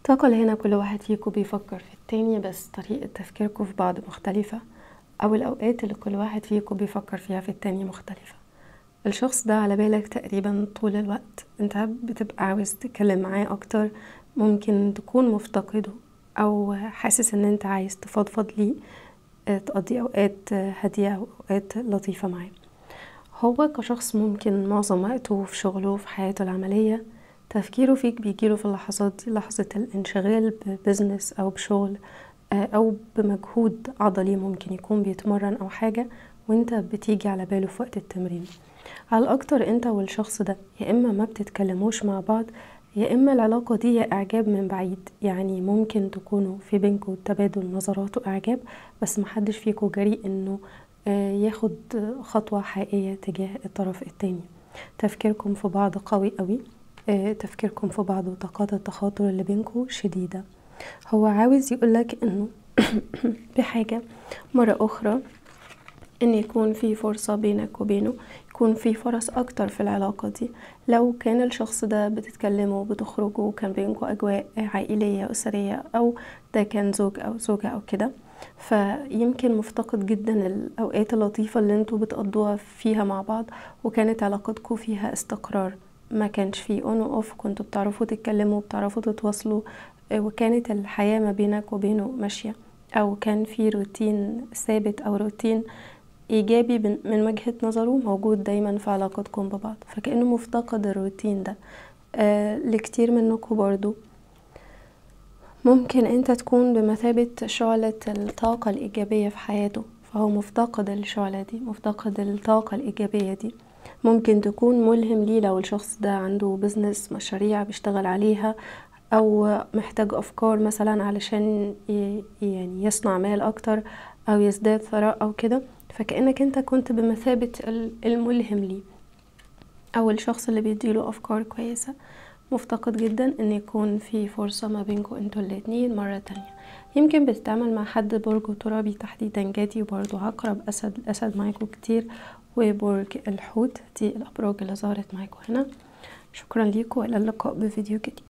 الطاقة اللي هنا كل واحد فيكم بيفكر في التاني بس طريقة تفكيركم في بعض مختلفة أو الأوقات اللي كل واحد فيكم بيفكر فيها في التاني مختلفة الشخص ده على بالك تقريبا طول الوقت انت بتبقى عاوز تتكلم معاه أكتر ممكن تكون مفتقده أو حاسس ان انت عايز تفضفض ليه تقضي أوقات هادية أو أوقات لطيفة معاه هو كشخص ممكن معظم وقته في شغله في حياته العملية تفكيره فيك بيجيله في اللحظات دي لحظة الانشغال ببزنس أو بشغل أو بمجهود عضلي ممكن يكون بيتمرن أو حاجة وانت بتيجي على باله في وقت التمرين على الأكتر انت والشخص ده يا إما ما بتتكلموش مع بعض يا إما العلاقة دي هي إعجاب من بعيد يعني ممكن تكونوا في بينكوا تبادل نظرات وإعجاب بس محدش فيكوا جريء إنه ياخد خطوة حقيقية تجاه الطرف التاني تفكيركم في بعض قوي قوي تفكيركم في بعض وطاقات التخاطر اللي بينكم شديدة هو عاوز يقولك انه بحاجة مرة اخرى ان يكون في فرصة بينك وبينه يكون في فرص اكتر في العلاقة دي لو كان الشخص ده بتتكلموا بتخرجوا وكان بينكم اجواء عائلية اسرية او ده كان زوج او زوجة او كده فيمكن مفتقد جدا الاوقات اللطيفة اللي انتوا بتقضوها فيها مع بعض وكانت علاقتكم فيها استقرار ما كانش فيه اون واوف كنتوا بتعرفوا تتكلموا بتعرفوا تتواصلوا وكانت الحياة ما بينك وبينه ماشية او كان في روتين ثابت او روتين ايجابي من وجهة نظره موجود دايما في علاقتكم ببعض فكأنه مفتقد الروتين ده آه لكتير منكم برضو ممكن انت تكون بمثابة شعلة الطاقة الإيجابية في حياته فهو مفتقد الشعلة دي مفتقد الطاقة الإيجابية دي ممكن تكون ملهم ليه لو الشخص ده عنده بزنس مشاريع بيشتغل عليها او محتاج افكار مثلا علشان يعني يصنع مال اكتر او يزداد ثراء او كده فكأنك انت كنت بمثابة الملهم ليه او الشخص اللي بيديله افكار كويسة مفتقد جدا ان يكون في فرصة ما بينكم انتوا الاتنين مرة تانية يمكن بتتعامل مع حد برج ترابي تحديدا جدي وبرضه عقرب اسد الاسد معاكم كتير وبرج الحوت دي الابراج اللي ظهرت معاكم هنا شكرا ليكم والى اللقاء بفيديو جديد